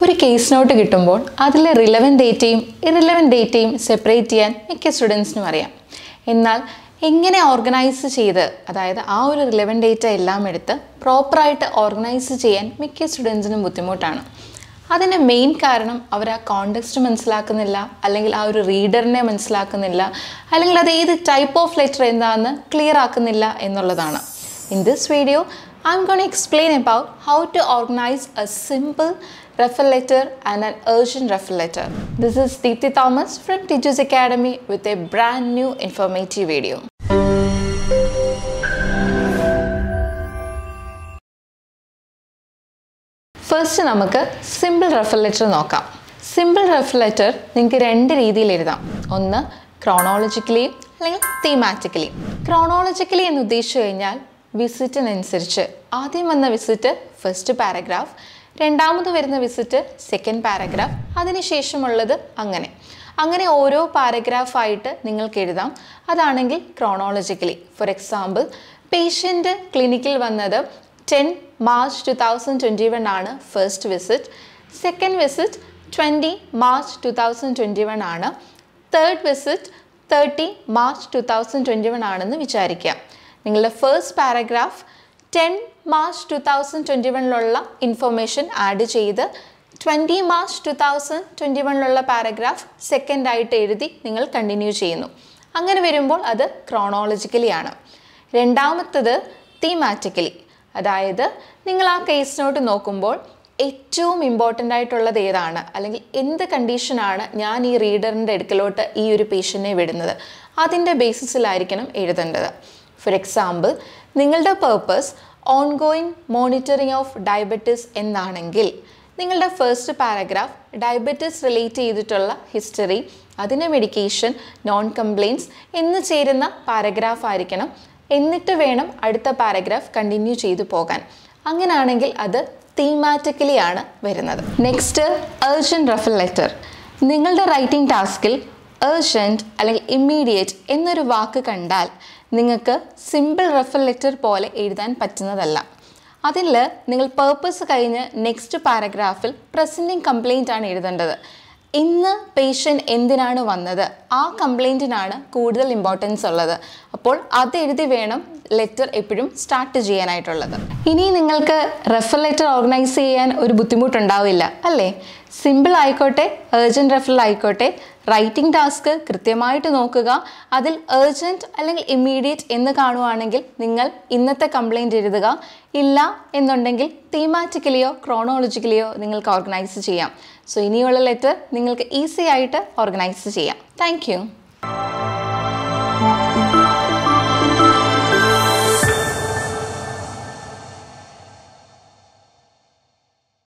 ഒരു case note കിട്ടുമ്പോൾ അതിലെ റിലവൻറ്റ് ഡേറ്റയും ഇറിലവൻറ്റ് ഡേറ്റയും സെപ്പറേറ്റ് ചെയ്യാൻ മിക്ക സ്റ്റുഡൻസിനും അറിയാം എന്നാൽ എങ്ങനെ ഓർഗനൈസ് ചെയ്ത് അതായത് ആ ഒരു റിലവൻറ്റ് ഡേറ്റ എല്ലാം എടുത്ത് പ്രോപ്പറായിട്ട് ഓർഗനൈസ് ചെയ്യാൻ മിക്ക സ്റ്റുഡൻസിനും ബുദ്ധിമുട്ടാണ് അതിൻ്റെ മെയിൻ കാരണം അവർ ആ കോണ്ടെക്സ്റ്റ് മനസ്സിലാക്കുന്നില്ല അല്ലെങ്കിൽ ആ ഒരു റീഡറിനെ മനസ്സിലാക്കുന്നില്ല അല്ലെങ്കിൽ അത് ഏത് ടൈപ്പ് ഓഫ് ലെറ്റർ എന്താണെന്ന് ക്ലിയർ ആക്കുന്നില്ല എന്നുള്ളതാണ് in this video I'm gonna explain about how to organise a simple refer letter and an urgent refer letter. This is Deepthi Thomas from Teachers Academy with a brand new informative video. First നമുക്ക് simple refer letter നോക്കാം simple refer letter നിങ്ങൾക്ക് രണ്ട് രീതിയിൽ എഴുതാം ഒന്ന് chronologically അല്ലെങ്കിൽ തീമാറ്റിക്കലി chronologically എന്ന് ഉദ്ദേശിച്ചു കഴിഞ്ഞാൽ വിസിറ്റിനനുസരിച്ച് ആദ്യം വന്ന വിസിറ്റ് ഫസ്റ്റ് പാരഗ്രാഫ് രണ്ടാമത് വരുന്ന വിസിറ്റ് സെക്കൻഡ് പാരഗ്രാഫ് അതിനുശേഷമുള്ളത് അങ്ങനെ അങ്ങനെ ഓരോ പാരഗ്രാഫായിട്ട് നിങ്ങൾക്ക് എഴുതാം അതാണെങ്കിൽ ക്രോണോളജിക്കലി ഫോർ എക്സാമ്പിൾ പേഷ്യൻ്റ് ക്ലിനിക്കിൽ വന്നത് ten March two thousand twenty one ആണ് first visit second visit twenty March two thousand twenty one ആണ് third visit thirty March two thousand twenty one ആണെന്ന് വിചാരിക്കുക നിങ്ങളുടെ first paragraph ten March two thousand twenty വണ്ണിലുള്ള information add ചെയ്ത് twenty March two thousand twenty വണ്ണിലുള്ള paragraph second ആയിട്ട് എഴുതി നിങ്ങൾ കണ്ടിന്യൂ ചെയ്യുന്നു അങ്ങനെ വരുമ്പോൾ അത് ക്രോണോളജിക്കലി ആണ് രണ്ടാമത്തത് തീമാറ്റിക്കലി അതായത് നിങ്ങൾ ആ കേസ് നോട്ട് നോക്കുമ്പോൾ ഏറ്റവും ഇമ്പോർട്ടൻ്റ് ആയിട്ടുള്ളത് ഏതാണ് അല്ലെങ്കിൽ എന്ത് കണ്ടീഷനാണ് ഞാൻ ഈ റീഡറിൻ്റെ അടുക്കലോട്ട് ഈ ഒരു പേഷ്യൻറ്റിനെ വിടുന്നത് അതിൻ്റെ ബേസിസിലായിരിക്കണം എഴുതേണ്ടത് ഫോർ എക്സാമ്പിൾ നിങ്ങളുടെ purpose ongoing monitoring of diabetes എന്നാണെങ്കിൽ നിങ്ങളുടെ ഫസ്റ്റ് പാരഗ്രാഫ് ഡയബറ്റിസ് റിലേറ്റ് ചെയ്തിട്ടുള്ള ഹിസ്റ്ററി അതിൻ്റെ മെഡിക്കേഷൻ നോൺ കംപ്ലയിൻസ് എന്ന് ചേരുന്ന പാരഗ്രാഫ് ആയിരിക്കണം എന്നിട്ട് വേണം അടുത്ത പാരഗ്രാഫ് കണ്ടിന്യൂ ചെയ്തു പോകാൻ അങ്ങനെയാണെങ്കിൽ അത് തീമാറ്റിക്കലി ആണ് വരുന്നത് നെക്സ്റ്റ് ഏർജൻറ്റ് റെഫർ ലെറ്റർ നിങ്ങളുടെ റൈറ്റിംഗ് ടാസ്കിൽ ഏർജൻറ്റ് അല്ലെങ്കിൽ ഇമ്മീഡിയറ്റ് എന്നൊരു വാക്ക് കണ്ടാൽ നിങ്ങൾക്ക് സിമ്പിൾ റെഫർ ലെറ്റർ പോലെ എഴുതാൻ പറ്റുന്നതല്ല അതിൽ നിങ്ങൾ പേർപ്പസ് കഴിഞ്ഞ് നെക്സ്റ്റ് പാരഗ്രാഫിൽ പ്രസൻറ്റിങ് കംപ്ലയിൻ്റ് ആണ് എഴുതേണ്ടത് ഇന്ന് പേഷ്യൻ്റ് എന്തിനാണ് വന്നത് ആ കംപ്ലയിൻറ്റിനാണ് കൂടുതൽ ഇമ്പോർട്ടൻസ് ഉള്ളത് അപ്പോൾ അത് എഴുതി വേണം ലെറ്റർ എപ്പോഴും സ്റ്റാർട്ട് ചെയ്യാനായിട്ടുള്ളത് ഇനി നിങ്ങൾക്ക് റെഫർ ലെറ്റർ ഓർഗനൈസ് ചെയ്യാൻ ഒരു ബുദ്ധിമുട്ടുണ്ടാവില്ല അല്ലേ സിമ്പിൾ ആയിക്കോട്ടെ ഏർജൻറ്റ് റെഫറൽ ആയിക്കോട്ടെ റൈറ്റിംഗ് ടാസ്ക് കൃത്യമായിട്ട് നോക്കുക അതിൽ ഏർജൻറ്റ് അല്ലെങ്കിൽ ഇമ്മീഡിയറ്റ് എന്ന് കാണുവാണെങ്കിൽ നിങ്ങൾ ഇന്നത്തെ കംപ്ലയിൻറ്റ് എഴുതുക ഇല്ല എന്നുണ്ടെങ്കിൽ തീമാറ്റിക്കലിയോ ക്രോണോളജിക്കലിയോ നിങ്ങൾക്ക് ഓർഗനൈസ് ചെയ്യാം സോ ഇനിയുള്ള ലെറ്റർ നിങ്ങൾക്ക് ഈസി ആയിട്ട് ഓർഗനൈസ് ചെയ്യാം താങ്ക്